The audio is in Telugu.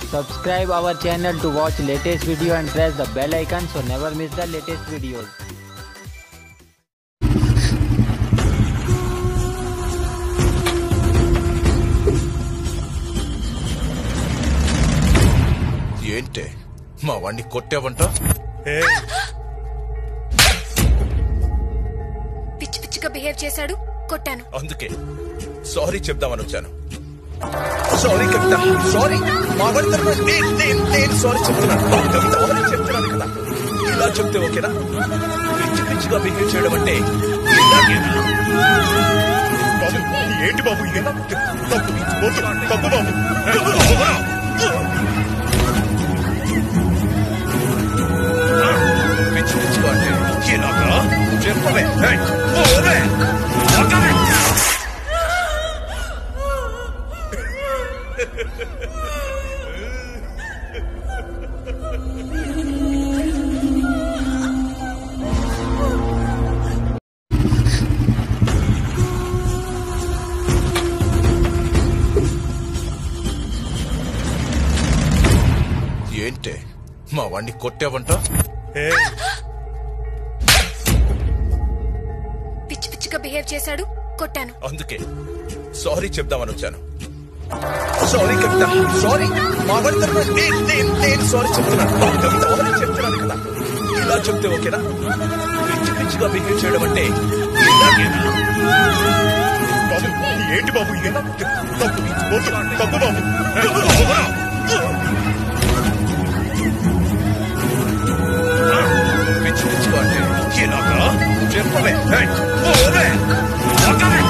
Subscribe our channel to watch latest video and press the bell icon so never miss the latest videos. ఏంటే మా వాణ్ణి కొట్టావంట పిచ్చి పిచ్చిగా బిహేవ్ చేశాడు కొట్టాను అందుకే సారీ చెప్దామని వచ్చాను సారీ కవిత సారీ మా వాడి తరఫున నేను నేను నేను సారీ చెప్తున్నాను కవిత సారీ చెప్తున్నాను కదా ఇలా చెప్తే ఓకేనా పిచ్చి పిచ్చిగా బిహేవ్ చేయడం అంటే ఇలాగేనా? బాబు ఏంటి బాబు ఇదేనా తప్పు వద్దు, తప్పు బాబు పిచ్చి పిచ్చిగా అంటే ఇలాగా చెప్పవే ఏయ్, పోవే. ఆగవే. ఏంటే మా వాణ్ణి కొట్టావంట పిచ్చి పిచ్చిగా బిహేవ్ చేశాడు కొట్టాను అందుకే సారీ చెప్దామని వచ్చాను సారీ కవిత సారీ మా వాడి తరఫున నేను నేను నేను సారీ చెప్తున్నాను కవిత సారీ చెప్తున్నాను కదా ఇలా చెప్తే ఓకేనా పిచ్చి పిచ్చిగా బిహేవ్ చేయడం అంటే ఇలాగేనా? బాబు ఏంటి బాబు ఇదేనా తప్పు వద్దు, తప్పు బాబు పిచ్చి పిచ్చిగా అంటే ఇలాగా చెప్పవే ఏయ్, పోవే. ఆగవే.